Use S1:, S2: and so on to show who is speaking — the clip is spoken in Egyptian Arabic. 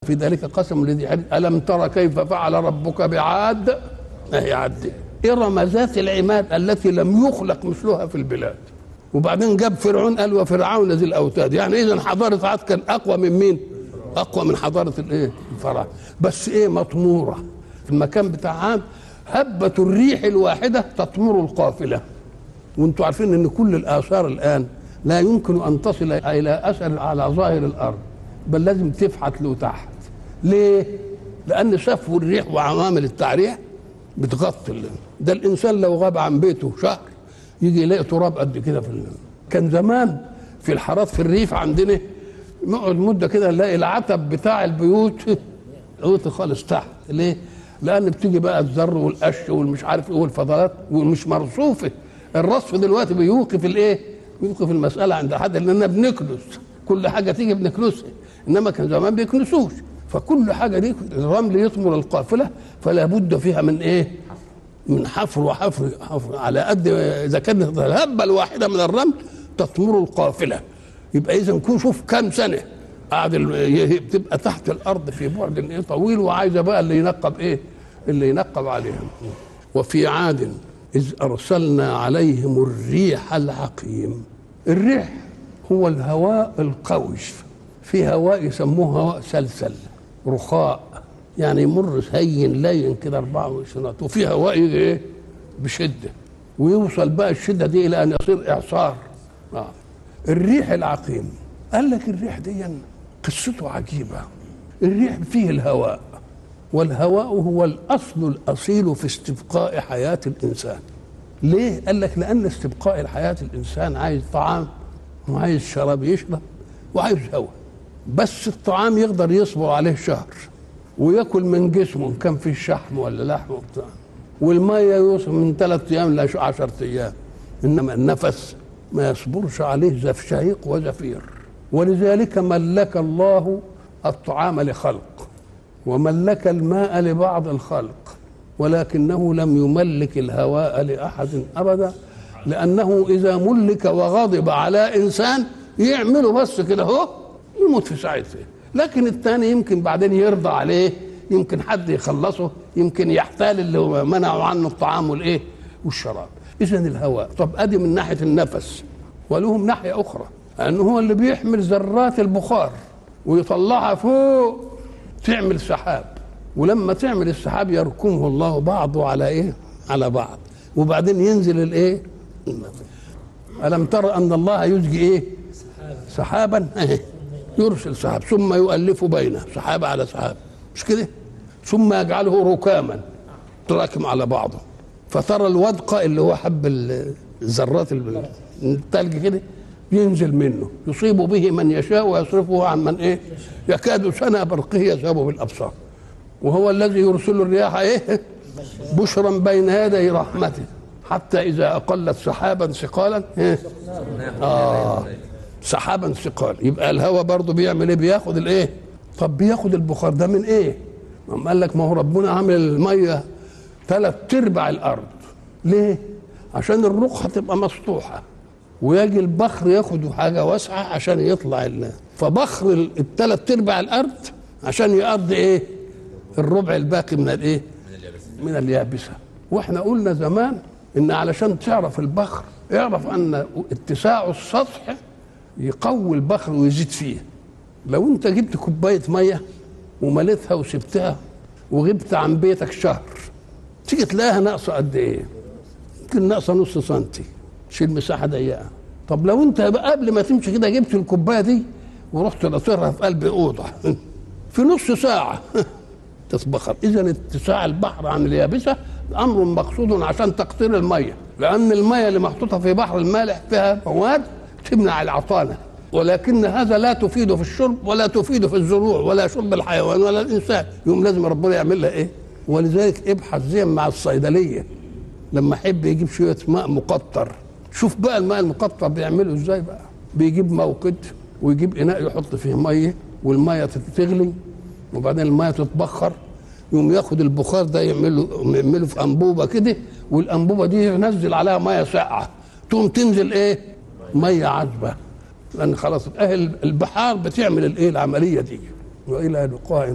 S1: في ذلك قسم الذي حد الم تر كيف فعل ربك بعاد اهي عد ارم ذات العماد التي لم يخلق مثلها في البلاد وبعدين جاب فرعون قال وفرعون ذي الاوتاد يعني اذا حضاره عاد كان اقوى من مين اقوى من حضاره الايه الفراعنه بس ايه مطموره في المكان بتاع عاد هبة الريح الواحدة تطمر القافلة وانتم عارفين ان كل الاثار الان لا يمكن ان تصل الى اثر على ظاهر الارض بل لازم تفحت له تحت ليه لان سفو الريح وعوامل التعريح بتغطي ال- ده الانسان لو غاب عن بيته شهر يجي يلاقي تراب قد كده في ال- كان زمان في الحارات في الريف عندنا نقعد مده كده نلاقي العتب بتاع البيوت قوت خالص تحت ليه؟ لان بتيجي بقى الذر والقش والمش عارف ايه والفضلات ومش مرصوفه الرصف دلوقتي بيوقف الايه؟ بيوقف المساله عند حد لاننا بنكنس كل حاجه تيجي بنكنسها انما كان زمان بيكنسوش فكل حاجه دي الرمل يطمر القافله فلا بد فيها من ايه؟ من حفر وحفر حفر على قد اذا كانت الهبه الواحده من الرمل تطمر القافله يبقى اذا نكون شوف كم سنه قاعد ال- ي- بتبقى تحت الارض في بعد ايه طويل وعايزه بقى اللي ينقب ايه اللي ينقب عليها وفي عاد اذ ارسلنا عليهم الريح العقيم الريح هو الهواء القوي في هواء يسموه هواء سلسل رخاء يعني يمر هين لين كده 24 وفي هواء يجي ايه بشده ويوصل بقى الشده دي الى ان يصير اعصار آه. الريح العقيم قال لك الريح دي قصته عجيبه الريح فيه الهواء والهواء هو الاصل الاصيل في استبقاء حياه الانسان ليه قال لك لان استبقاء الحياه الانسان عايز طعام وعايز شراب يشرب وعايز هواء بس الطعام يقدر يصبر عليه شهر وياكل من جسمه إن كان فيه شحم ولا لحم وبتاع والميه يوصل من ثلاث ايام ل 10 ايام انما النفس ما يصبرش عليه زف شهيق وزفير ولذلك ملك الله الطعام لخلق وملك الماء لبعض الخلق ولكنه لم يملك الهواء لاحد ابدا لانه اذا ملك وغضب على انسان يعمله بس كده اهو يموت في ساعتها لكن الثاني يمكن بعدين يرضى عليه يمكن حد يخلصه يمكن يحتال اللي هو منعوا عنه الطعام والايه والشراب اذا الهواء طب ادي من ناحيه النفس ولهم ناحيه اخرى لانه هو اللي بيحمل ذرات البخار ويطلعها فوق تعمل سحاب ولما تعمل السحاب يركمه الله بعضه على ايه على بعض وبعدين ينزل الايه الم تر ان الله يزجي ايه سحابا يرسل سحاب ثم يؤلف بينه سحاب على سحاب مش كده ثم يجعله ركاما تراكم على بعضه فترى الودق اللي هو حب ال- الذرات ال- التلج كده ينزل منه يصيب به من يشاء ويصرفه عن من ايه يكاد سنا برقه يذهب بالابصار وهو الذي يرسل الرياح ايه بشرا بين يدي رحمته حتى اذا اقلت سحابا ثقالا إيه؟ اه سحابا ثقال يبقى الهواء برضه بيعمل ايه بياخد الايه طب بياخد البخار ده من ايه ما قال لك ما هو ربنا عامل الميه ثلاث ارباع الارض ليه عشان الرقعه تبقى مسطوحه ويجي البخر ياخد حاجه واسعه عشان يطلع ال- فبخر الثلاث ارباع الارض عشان يقضي ايه الربع الباقي من الايه من اليابسه واحنا قلنا زمان ان علشان تعرف البخر اعرف ان اتساع السطح يقوي البخر ويزيد فيه لو انت جبت كوبايه ميه ومليتها وسبتها وغبت عن بيتك شهر تيجي تلاقيها ناقصه قد ايه؟ يمكن ناقصه نص سنتي تشيل مساحه ضيقه طب لو انت بقى قبل ما تمشي كده جبت الكوبايه دي ورحت ناطرها في قلب اوضه في نص ساعه تتبخر اذا اتساع البحر عن اليابسه امر مقصود عشان تقطير الميه لان الميه اللي محطوطه في بحر المالح فيها مواد تمنع العطانه ولكن هذا لا تفيد في الشرب ولا تفيد في الزروع ولا شرب الحيوان ولا الانسان يوم لازم ربنا يعمل لها ايه ولذلك ابحث زي مع الصيدليه لما يحب يجيب شويه ماء مقطر شوف بقى الماء المقطر بيعمله ازاي بقى بيجيب موقد ويجيب اناء يحط فيه ميه والميه تغلي وبعدين الميه تتبخر يقوم ياخد البخار ده يعمله يعمله في انبوبه كده والانبوبه دي ينزل عليها ميه ساقعه تقوم تنزل ايه ميه عذبه لان خلاص اهل البحار بتعمل الايه العمليه دي والى لقاء